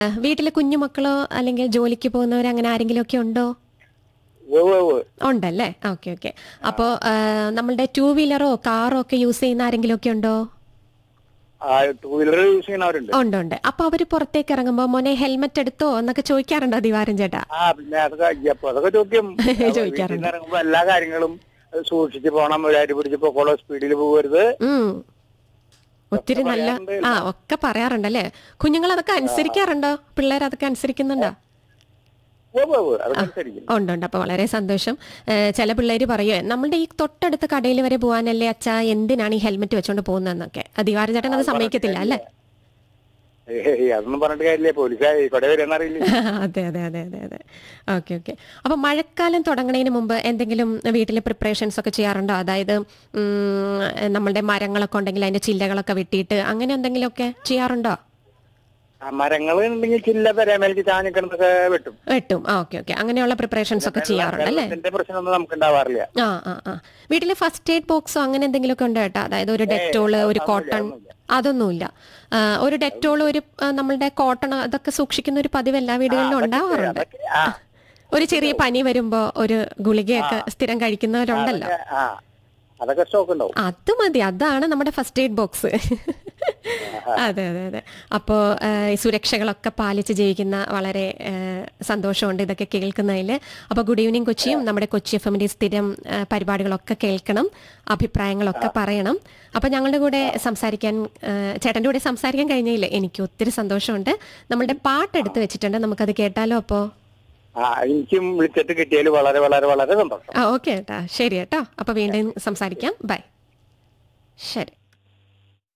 വീട്ടിൽ കുഞ്ഞുമക്കളോ അല്ലെങ്കിൽ ജോലിക്ക് പോകുന്നവർ അങ്ങനെ ആരെങ്കിലും ഒക്കെ ഉണ്ടോ ഉവ്വ് ഉവ്വ്. ഉണ്ടല്ലേ ഓക്കെ ഓക്കെ അപ്പോൾ നമ്മളുടെ ടൂ വീലറോ കാറോ ഒക്കെ യൂസ് ചെയ്യുന്ന ആരെങ്കിലും ഒക്കെ ഉണ്ടോ ആ ടൂ വീലർ യൂസ് ചെയ്യുന്നവരുണ്ട് ഉണ്ട് ഉണ്ട് അപ്പൊ അവര് പുറത്തേക്ക് ഇറങ്ങുമ്പോ മോനെ ഹെൽമെറ്റ് എടുത്തോ എന്നൊക്കെ ചോദിക്കാറുണ്ടോ ദിവാരൻ ചേട്ടാ ആ പിന്നെ അതൊക്കെ അയ്യപ്പോ അതൊക്കെ ചോദ്യം ചോദിക്കാറുണ്ട്. വീട്ടിൽ നിന്ന് ഇറങ്ങുമ്പോ എല്ലാ കാര്യങ്ങളും അത് സൂക്ഷിച്ച് പോകണം ഒരു അരി പിടിച്ച് പോക്കോളോ സ്പീഡിൽ പോകരുത് ഉം ഒത്തിരി നല്ല പറയാറുണ്ട്. ആ ഒക്കെ പറയാറുണ്ടല്ലേ കുഞ്ഞുങ്ങൾ അതൊക്കെ അനുസരിക്കാറുണ്ടോ പിള്ളേർ അതൊക്കെ അനുസരിക്കുന്നുണ്ടോ ഉവ്വ് ഉവ്വ്. അതൊക്കെ അനുസരിക്കും ഉണ്ട് ഉണ്ട് അപ്പൊ വളരെ സന്തോഷം ഏഹ് ചില പിള്ളേര് പറയുമോ നമ്മളുടെ ഈ തൊട്ടടുത്ത കടയിൽ വരെ പോകാനല്ലേ അച്ഛാ എന്തിനാണ് ഈ ഹെൽമെറ്റ് വെച്ചോണ്ട് പോകുന്നതെന്നൊക്കെ ദിവാരൻ ചേട്ടൻ അത് സമ്മതിക്കത്തില്ല അല്ലേ ഏയ് അതൊന്നും പറഞ്ഞിട്ട് കാര്യമില്ല പോലീസ് കൊട വരുന്ന അറിയില്ല അതെ അതെ അതെ അതെ അതെ ഓക്കെ ഓക്കെ അപ്പൊ മഴക്കാലം തുടങ്ങുന്നതിന് മുമ്പ് എന്തെങ്കിലും വീട്ടിൽ പ്രിപ്പറേഷൻസ് ഒക്കെ ചെയ്യാറുണ്ടോ അതായത് ഉം, നമ്മളുടെ മരങ്ങളൊക്കെ ഉണ്ടെങ്കിൽ അതിന്റെ ചില്ലകളൊക്കെ വെട്ടിയിട്ട് അങ്ങനെ എന്തെങ്കിലുമൊക്കെ ചെയ്യാറുണ്ടോ ആ മരങ്ങൾ ഉണ്ടെങ്കിൽ ചില്ല പെരമേലേക്ക് ചാഞ്ഞിക്കിടന്നൊക്കെ വെട്ടും വെട്ടും ആ ഓക്കെ ഓക്കെ അങ്ങനെയുള്ള പ്രിപ്പറേഷൻസ് ഒക്കെ ചെയ്യാറുണ്ട് അല്ലേ വെള്ളത്തിന്റെ പ്രശ്നമൊന്നും നമുക്ക് ഉണ്ടാവാറില്ല ആ ആ ആ വീട്ടിൽ ഫസ്റ്റ് എയ്ഡ് ബോക്സോ അങ്ങനെ എന്തെങ്കിലുമൊക്കെ ഉണ്ടോ കേട്ടോ അതായത് ഒരു ഡെറ്റോള് ഒരു കോട്ടൺ അതൊന്നുമില്ല ആ, ഒരു ഡെറ്റോൾ ഒരു ആ, നമ്മളുടെ കോട്ടൺ അതൊക്കെ സൂക്ഷിക്കുന്ന ഒരു പതിവ് എല്ലാ വീടുകളിലും ഉണ്ടാവാറുണ്ട് അതൊക്കെ ആ ഒരു ചെറിയ പനി വരുമ്പോ ഒരു ഗുളികയൊക്കെ സ്ഥിരം കഴിക്കുന്നവരുണ്ടല്ലോ അതൊക്കെ- ആ അതൊക്കെ സ്റ്റോക്ക് ഉണ്ടാവും അത് മതി അതാണ് നമ്മുടെ ഫസ്റ്റ് എയ്ഡ് ബോക്സ് അതെ അതെ അതെ അപ്പോൾ ഈ സുരക്ഷകളൊക്കെ പാലിച്ച് ജീവിക്കുന്ന വളരെ ആ, സന്തോഷമുണ്ട് ഇതൊക്കെ കേൾക്കുന്നതിൽ അപ്പോൾ ഗുഡ് ഈവനിങ് കൊച്ചിയും നമ്മുടെ കൊച്ചി എഫ് എമ്മിൻ്റെ സ്ഥിരം ആ, പരിപാടികളൊക്കെ കേൾക്കണം അഭിപ്രായങ്ങളൊക്കെ പറയണം അപ്പോൾ ഞങ്ങളുടെ കൂടെ സംസാരിക്കാൻ ആ, ചേട്ടൻ്റെ കൂടെ സംസാരിക്കാൻ കഴിഞ്ഞതിൽ എനിക്ക് ഒത്തിരി സന്തോഷമുണ്ട് നമ്മളുടെ പാട്ട് എടുത്ത് വെച്ചിട്ടുണ്ട് നമുക്കത് കേട്ടാലോ അപ്പോൾ ആ എനിക്കും വിളിച്ചിട്ട് കിട്ടിയതിൽ വളരെ വളരെ വളരെ സന്തോഷം ആ ഓക്കെ ഏട്ടാ ശരി കേട്ടോ അപ്പോൾ വീണ്ടും സംസാരിക്കാം ബൈ ശരി